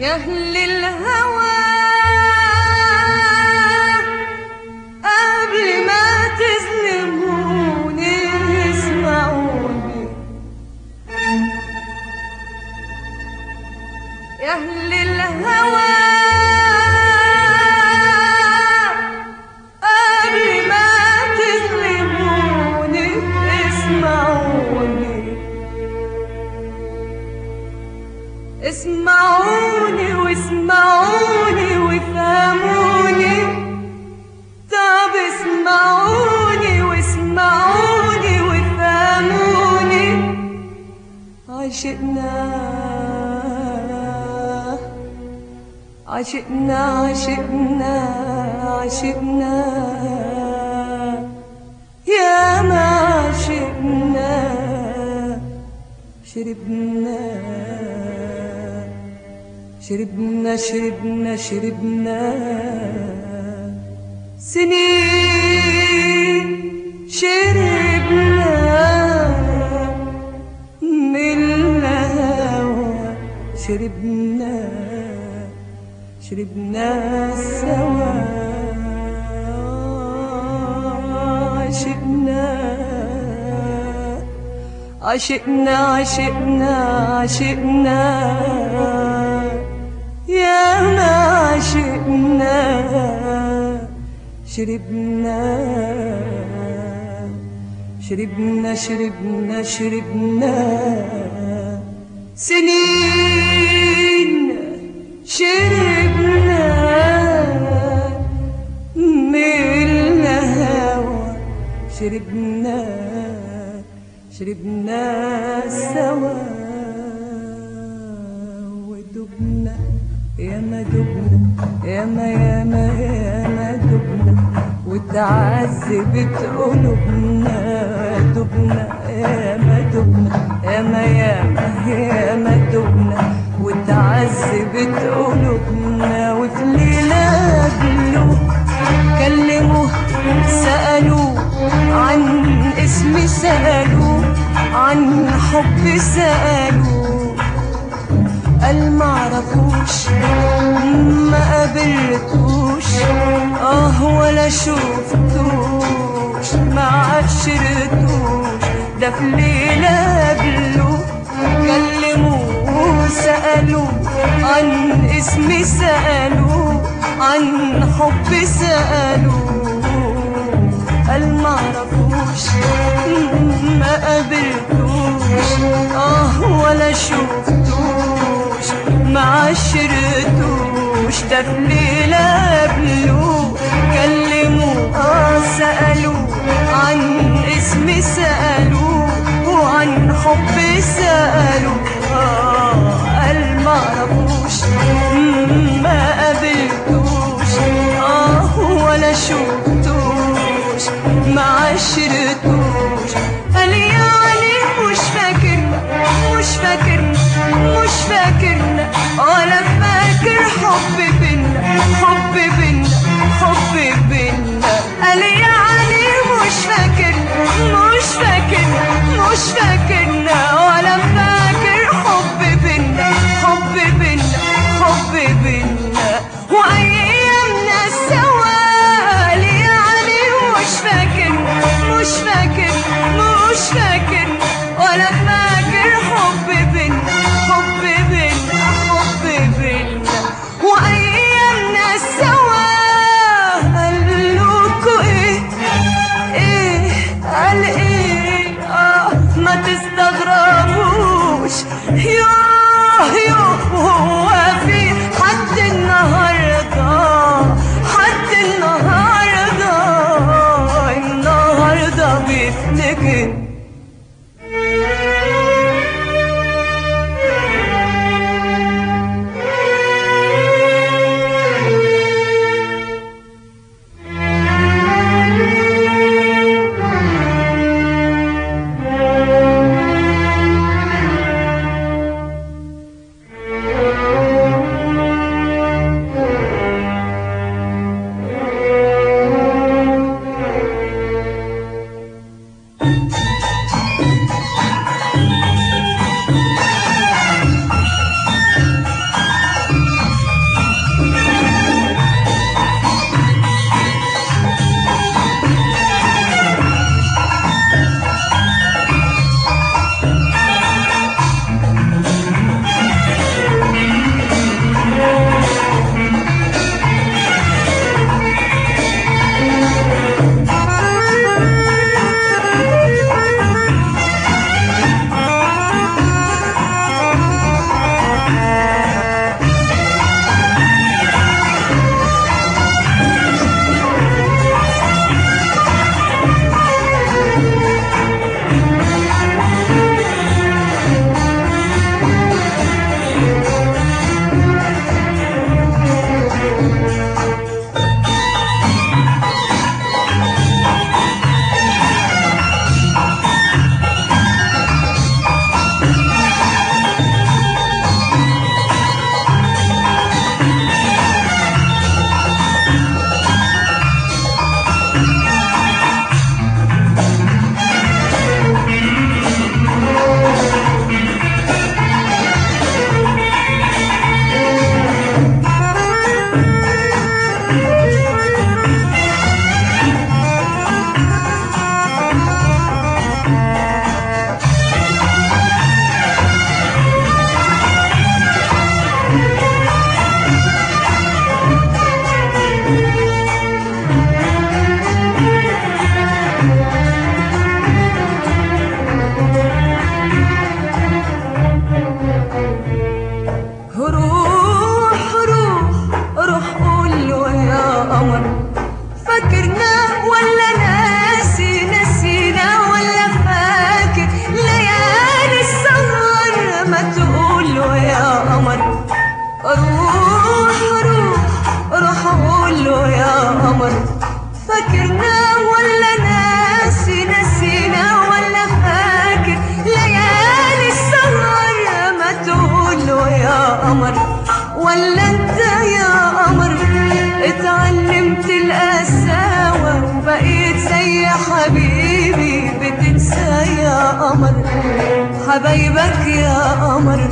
يا أهل الهوى قبل ما تظلموني اسمعوني يا أهل الهوى قبل ما تظلموني اسمعوني اسمعوني واسمعوني وفهموني طب اسمعوني واسمعوني وفهموني عشقنا عشقنا عشقنا عشقنا يا ما عشقنا شربنا شربنا شربنا شربنا سنين شربنا من الهوى شربنا شربنا سوا عشقنا عشقنا عشقنا عشقنا يا ما عشقنا شربنا شربنا شربنا شربنا سنين شربنا من الهوى شربنا شربنا سوا ودبنا يا ما دبنا يا ما يا ما يا ما دبنا وتعذبت قلوبنا دبنا يا ما دبنا يا ما يا ما يا ما دبنا وتعذبت قلوبنا وفي ليلة قبله كلموه سألوه عن اسمي سألوه عن حبي سألوه قال معرفوش ما قابلتوش اه ولا شفتوش ما عشرتوش ده في ليلة قبله كلموه سألوه عن اسمي سألوه عن حبي سألوه قال معرفوش ما قابلتوش اه ولا شفتوش ما عشرتوش ده في ليلة قبله كلموه اه سألوه عن اسمي سألوه وعن حبي سألوه آه قال معرفوش ما قابلتوش اه ولا شفتوش ما عشرتوش قال يعني مش فاكرنا مش فاكرنا مش فاكرنا ولا فاكر حب بينا حب بينا حب بينا قال يعني مش فاكرنا مش فاكرنا مش فاكرنا ولا فاكر حب بينا حب بينا حب بينا وايامنا سوا قال يعني مش فاكرنا مش فاكر مش فاكر ولا فاكر حب بينا حب بينا حب بينا وايامنا سوا قالوكوا ايه ايه قال ايه اه ما تستغربوش يوه يوه هو في حد النهارده حد النهارده النهارده بيفتكر حبايبك يا قمر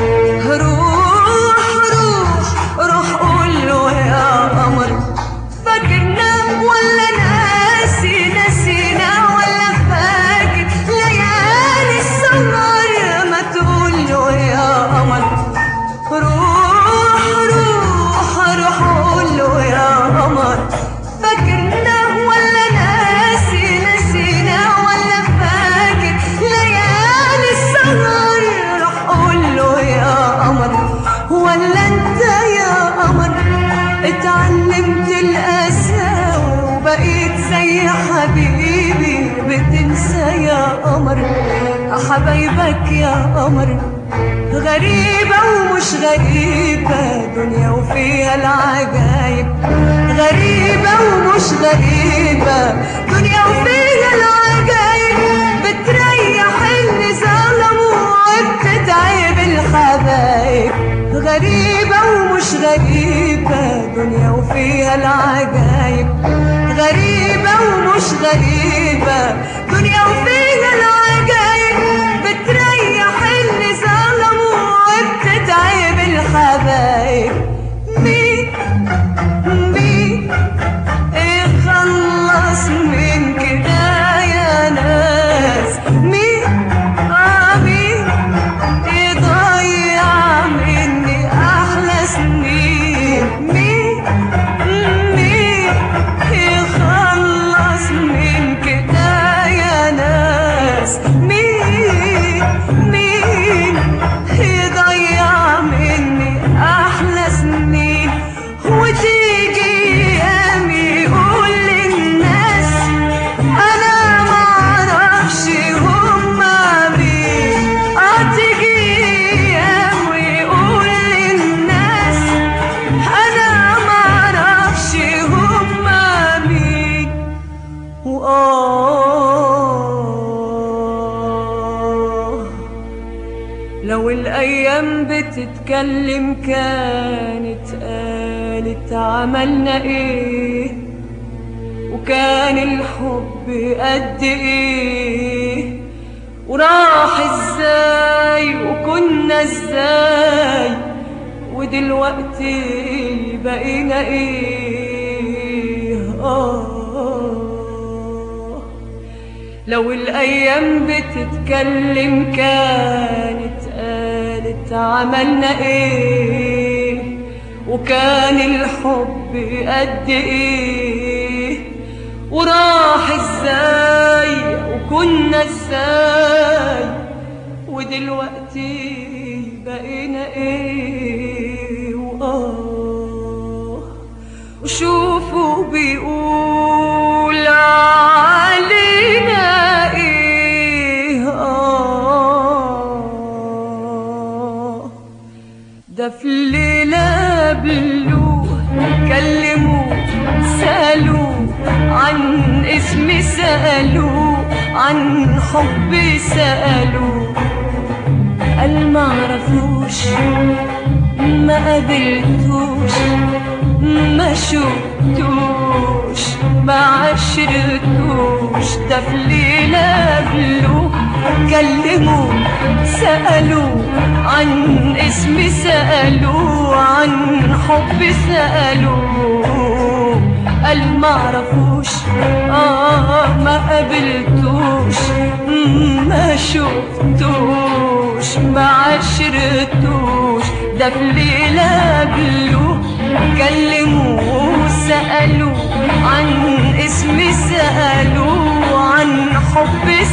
روح روح روح قول له يا قمر فاكرنا ولا ناسي نسينا ولا فاكر ليالي السهر ما تقول له يا قمر روح روح روح قول له يا قمر فاكرنا ولا ناسي نسينا ولا فاكر ليالي السهر روح قول له يا قمر ولا انت يا قمر اتعلمت القساوة وبقيت زي حبيبي بتنسى يا قمر حبايبك يا قمر غريبة ومش غريبة دنيا وفيها العجايب غريبة ومش غريبة دنيا وفيها العجايب بتريح اللي ظلموا وبتتعب الحبايب غريبة ومش غريبة دنيا وفيها العجايب غريبة ومش غريبة دنيا وفيها العجايب بتريح اللي ظلموا وبتتعب الحبايب مين مين يخلص من كده يا ناس مين آه مين يضيع مني أحلى سنين مين مين يخلص من كده يا ناس مين مين يضيع مني أحلى سنين وتيجي أيام يقول للناس أنا معرفش هما مين هتيجي أيام ويقول للناس أنا معرفش هما مين وآه لو الأيام بتتكلم كانت قالت عملنا إيه وكان الحب قد إيه وراح إزاي وكنا إزاي ودلوقتي بقينا إيه آه لو الأيام بتتكلم كانت قالت عملنا إيه وكان الحب قد إيه وراح إزاي وكنا إزاي ودلوقتي بقينا إيه وآه وشوفوا بيقول علينا ايه آه ده في الليلة بلوه كلموه سألوه عن اسمي سألوه عن حبي سألوه قال معرفوش ما قابلتوش ما شفتوش ما عشرتوش ده في ليلة قبله كلموه سألوه عن اسمي سألوه عن حبي سألوه قال معرفوش آه ما قابلتوش ما شفتوش ما عشرتوش ده في ليلة قبله كلموه سألوه عن اسمي سألوه عن حبي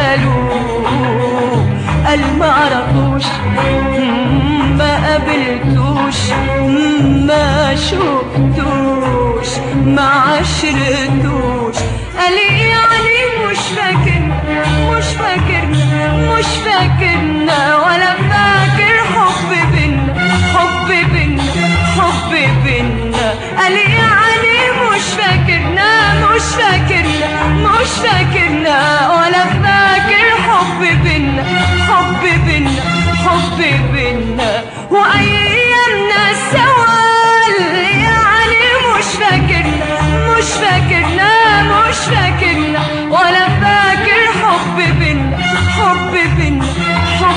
سألوه قال معرفوش ما قابلتوش ما شفتوش ما عشرتوش قال يعني مش فاكر مش فاكر مش فاكرنا ولا فاكر حب بينا حب بينا حب بينا قال يعني مش فاكرنا مش فاكرنا مش فاكرنا ولا فاكر حب بينا حب بينا حب بينا وايامنا سوا يعني مش فاكرنا مش فاكرنا مش فاكرنا ولا فاكر حب بينا حب بينا حب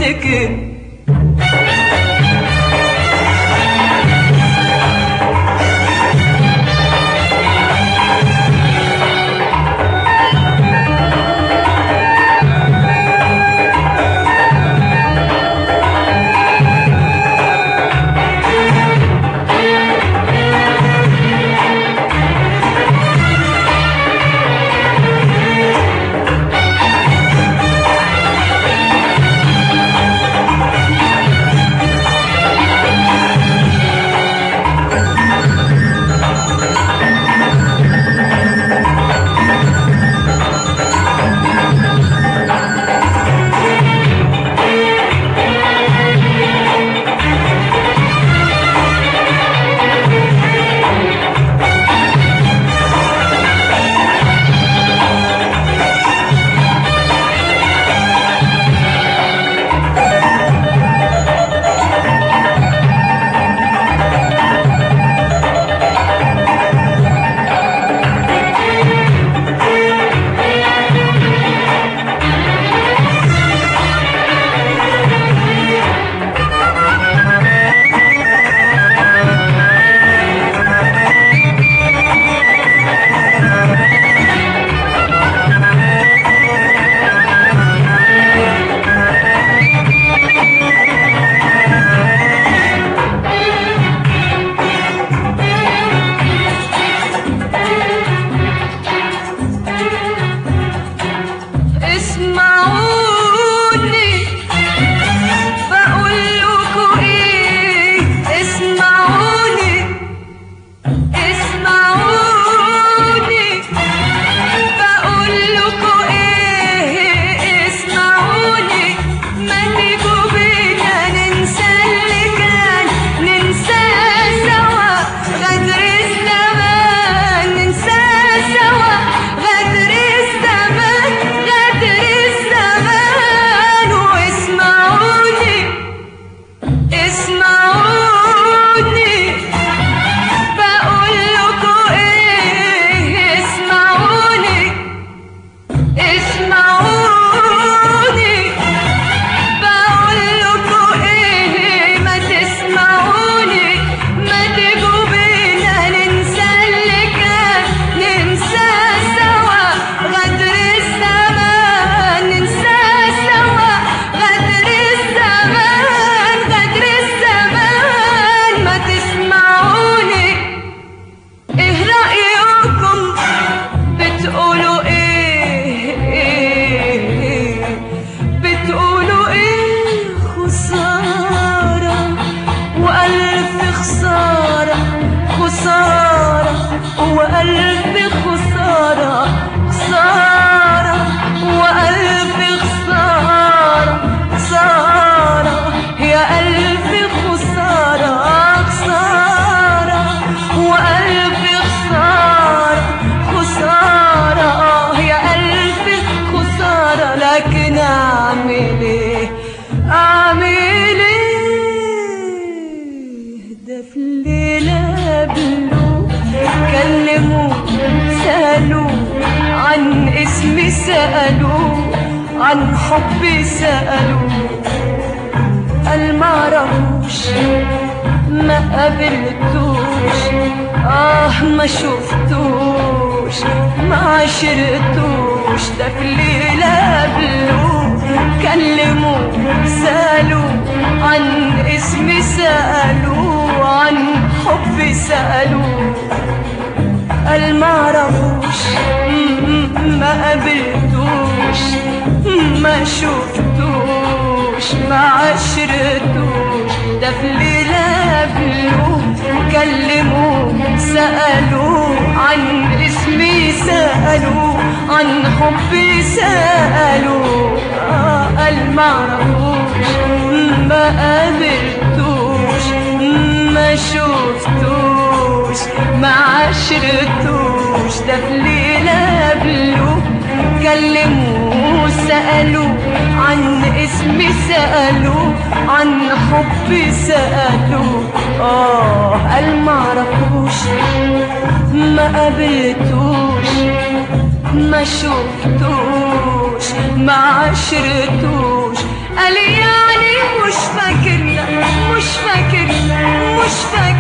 سكن اسمعوني بقول لكم ايه اسمعوني اسمعوني بقول لكم ايه اسمعوني ما تيجوا بينا ننسى اللي كان ننسى سوا غدر الزمان ننسى سوا غدر الزمان غدر الزمان واسمعوني اسمعوني بقول لكم ايه اسمعوني اسمعوني بقول لكم ايه ما تسمعوني ما تيجوا بينا ننسى اللي كان ننسى سوا غدر الزمان ننسى سوا غدر الزمان غدر الزمان ما تسمعوني ايه رأيكم بتقولوا ايه, إيه بتقولوا ايه خسارة وألف خسارة خسارة وألف خسارة خسارة وألف خسارة خسارة يا ألف خسارة خسارة وألف خسارة خسارة يا ألف خسارة لكن أعمل إيه أعمل إيه ده في الليلة قبله كلموا سألوا عن اسمي سألوا عن حبي سألوا قال معرفوش ما قابلتوش اه ما شفتوش ما عشرتوش ده في الليلة قبله كلموا سألوا عن اسمي سألوا عن حبي سألوا قال معرفوش م- ما قابلتوش ما شفتوش ما عشرتوش ده في ليلة قبله كلموا سألوا عن اسمي سألوا عن حبي سألوا آه قال معرفوش ما قابلتوش ما شفتوش ما عشرتوش ده في ليلة قبله كلموا سألوا عن اسمي سألوا عن حبي سألوا آه قال معرفوش ما قابلتوش ما شفتوش ما عشرتوش قال يعني مش فاكرنا مش فاكرنا مش فاكرنا